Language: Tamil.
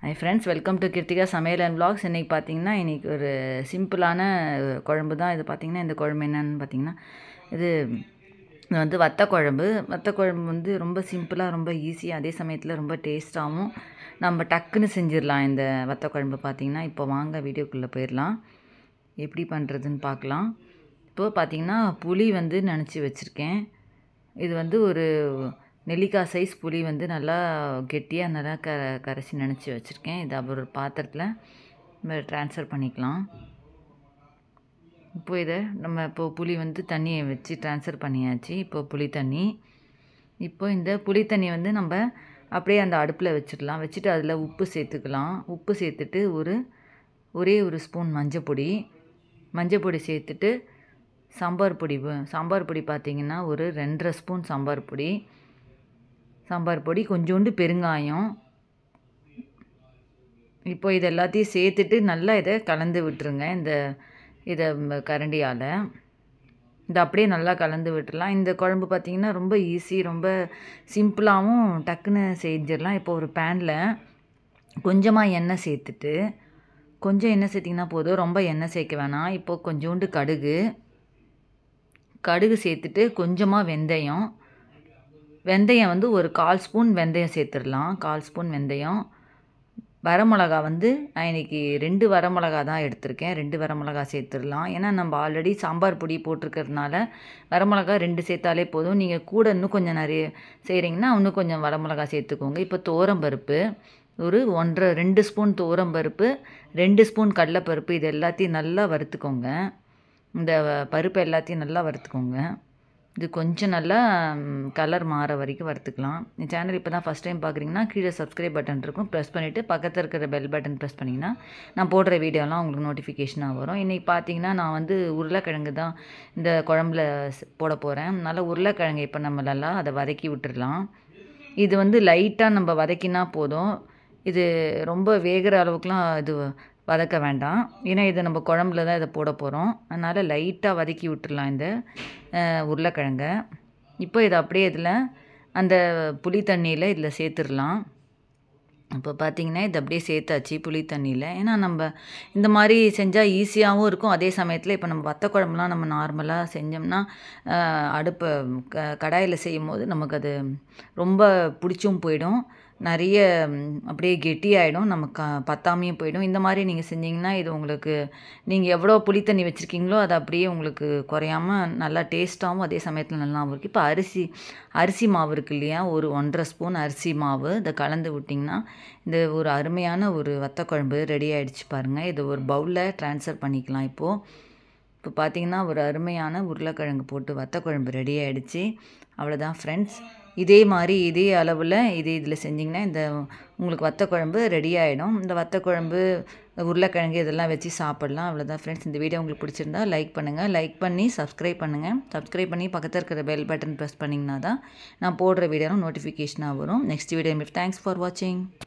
high friends welcome to Kiruthika சமையல் அண்ட் vlogs இன்றைக்கி பார்த்தீங்கன்னா இன்றைக்கி ஒரு சிம்பிளான குழம்பு தான் இது பார்த்தீங்கன்னா இந்த குழம்பு என்னன்னு பார்த்தீங்கன்னா இது இது வந்து வத்த குழம்பு வத்த குழம்பு வந்து ரொம்ப சிம்பிளாக ரொம்ப ஈஸியாக அதே சமயத்தில் ரொம்ப டேஸ்ட்டாகவும் நம்ம டக்குன்னு செஞ்சிடலாம் இந்த வத்த குழம்பு பார்த்தீங்கன்னா இப்போ வாங்க வீடியோக்குள்ளே போயிடலாம் எப்படி பண்ணுறதுன்னு பார்க்கலாம் இப்போது பார்த்தீங்கன்னா புளி வந்து நினச்சி வச்சுருக்கேன் இது வந்து ஒரு நெல்லிக்காய் சைஸ் புளி வந்து நல்லா கெட்டியாக நல்லா க கரைச்சி நினச்சி வச்சுருக்கேன் இதை ஒரு பாத்திரத்தில் நம்ம ட்ரான்ஸ்ஃபர் பண்ணிக்கலாம் இப்போ இதை நம்ம இப்போ புளி வந்து தண்ணியை வச்சு ட்ரான்ஸ்ஃபர் பண்ணியாச்சு இப்போ புளி தண்ணி இப்போ இந்த புளி தண்ணி வந்து நம்ம அப்படியே அந்த அடுப்பில் வச்சிடலாம் வச்சுட்டு அதில் உப்பு சேர்த்துக்கலாம் உப்பு சேர்த்துட்டு ஒரு ஒரே ஒரு ஸ்பூன் மஞ்சள் பொடி மஞ்சள் பொடி சேர்த்துட்டு சாம்பார் பொடி வ- சாம்பார் பொடி பார்த்தீங்கன்னா ஒரு ரெண்டரை ஸ்பூன் சாம்பார் பொடி சாம்பார் பொடி கொஞ்சோண்டு பெருங்காயம் இப்போ இது எல்லாத்தையும் சேர்த்துட்டு நல்லா இதை கலந்து விட்டுருங்க இந்த இதை ம- கரண்டியால் இது அப்படியே நல்லா கலந்து விட்டுறலாம் இந்த குழம்பு பார்த்திங்கன்னா ரொம்ப ஈஸி ரொம்ப சிம்பிளாகவும் டக்குன்னு செஞ்சிடலாம் இப்போ ஒரு பேனில் கொஞ்சமாக எண்ணெய் சேர்த்துட்டு கொஞ்சம் எண்ணெய் சேர்த்திங்கன்னா போதும் ரொம்ப எண்ணெய் சேர்க்க வேணாம் இப்போ கொஞ்சோண்டு கடுகு கடுகு சேர்த்துட்டு கொஞ்சமாக வெந்தயம் வெந்தயம் வந்து ஒரு கால் ஸ்பூன் வெந்தயம் சேர்த்துடலாம் கால் ஸ்பூன் வெந்தயம் வரமிளகா வந்து நான் இன்னைக்கு ரெண்டு வரமிளகா தான் எடுத்திருக்கேன் ரெண்டு வரமிளகா சேர்த்துடலாம் ஏன்னா நம்ம ஆல்ரெடி சாம்பார் பொடி போட்டிருக்கறதுனால வரமிளகா ரெண்டு சேர்த்தாலே போதும் நீங்கள் கூட இன்னும் கொஞ்சம் நிறைய செய்கிறீங்கன்னா இன்னும் கொஞ்சம் வரமிளகா சேர்த்துக்கோங்க இப்போ துவரம்பருப்பு ஒரு ஒன்றரை ரெண்டு ஸ்பூன் துவரம்பருப்பு ரெண்டு ஸ்பூன் கடலைப்பருப்பு இது எல்லாத்தையும் நல்லா வறுத்துக்கோங்க இந்த பருப்பு எல்லாத்தையும் நல்லா வறுத்துக்கோங்க இது கொஞ்சம் நல்லா கலர் மாற வரைக்கும் வறுத்துக்கலாம் இந்த சேனல் இப்போ தான் ஃபஸ்ட் டைம் பார்க்குறீங்கன்னா கீழே சப்ஸ்கிரைப் பட்டன் இருக்கும் ப்ரெஸ் பண்ணிவிட்டு பக்கத்தில் இருக்கிற பெல் பட்டன் ப்ரெஸ் பண்ணிங்கன்னா நான் போடுற வீடியோலாம் உங்களுக்கு நோட்டிஃபிகேஷனாக வரும் இன்றைக்கி பார்த்தீங்கன்னா நான் வந்து உருளைக்கிழங்கு தான் இந்த குழம்புல ஸ்- போட போகிறேன் அதனால் உருளைக்கிழங்கு இப்போ நம்ம நல்லா அதை வதக்கி விட்டுறலாம் இது வந்து லைட்டாக நம்ம வதக்கினா போதும் இது ரொம்ப வேகிற அளவுக்குலாம் இது வதக்க வேண்டாம் ஏன்னா இதை நம்ம குழம்புல தான் இதை போட போகிறோம் அதனால் லைட்டாக வதக்கி விட்டுறலாம் இந்த அஹ், உருளைக்கிழங்க இப்போ இதை அப்படியே இதில் அந்த புளி தண்ணியில் இதில் சேர்த்துடலாம் இப்போ பார்த்தீங்கன்னா இது அப்படியே சேர்த்தாச்சு புளி தண்ணியில் ஏன்னா நம்ம இந்த மாதிரி செஞ்சால் ஈஸியாகவும் இருக்கும் அதே சமயத்தில் இப்போ நம்ம வத்த குழம்புலாம் நம்ம நார்மலாக செஞ்சோம்னா ஆஹ், அடுப்பை க கடாயில் செய்யும் போது நமக்கு அது ரொம்ப பிடிச்சும் போயிடும் நிறைய ம், அப்படியே கெட்டியாயிடும் நமக்கு பத்தாமையும் போயிடும் இந்த மாதிரி நீங்கள் செஞ்சீங்கன்னா இது உங்களுக்கு நீங்கள் எவ்வளோ புளி தண்ணி வச்சுருக்கீங்களோ அது அப்படியே உங்களுக்கு குறையாம நல்லா டேஸ்ட்டாகவும் அதே சமயத்தில் நல்லாவும் இருக்குது இப்போ அரிசி அரிசி மாவு இருக்கு இல்லையா ஒரு ஒன்றரை ஸ்பூன் அரிசி மாவு இதை கலந்து விட்டிங்கன்னா இந்த ஒரு அருமையான ஒரு வத்த குழம்பு ரெடி ஆயிடுச்சு பாருங்கள் இதை ஒரு பவுலில் ட்ரான்ஸ்ஃபர் பண்ணிக்கலாம் இப்போது இப்போ பார்த்தீங்கன்னா ஒரு அருமையான உருளைக்கிழங்கு போட்டு வத்த குழம்பு ரெடி ஆயிடுச்சு அவ்வளோதான் ஃப்ரெண்ட்ஸ் இதே மாதிரி இதே அளவில் இதே இதில் செஞ்சிங்கன்னா இந்த உங்களுக்கு வத்த குழம்பு ரெடி ஆகிடும் இந்த வத்த குழம்பு உருளைக்கிழங்கு இதெல்லாம் வச்சு சாப்பிட்லாம் அவ்வளோதான் ஃப்ரெண்ட்ஸ் இந்த வீடியோ உங்களுக்கு பிடிச்சிருந்தா லைக் பண்ணுங்கள் லைக் பண்ணி சப்ஸ்கிரைப் பண்ணுங்கள் சப்ஸ்கிரைப் பண்ணி பக்கத்தில் இருக்கிற பெல் பட்டன் ப்ரெஸ் பண்ணிங்கன்னா தான் நான் போடுற வீடியோலாம் நோட்டிஃபிகேஷனாக வரும் நெக்ஸ்ட் வீடியோ தேங்க்ஸ் ஃபார் வாட்சிங்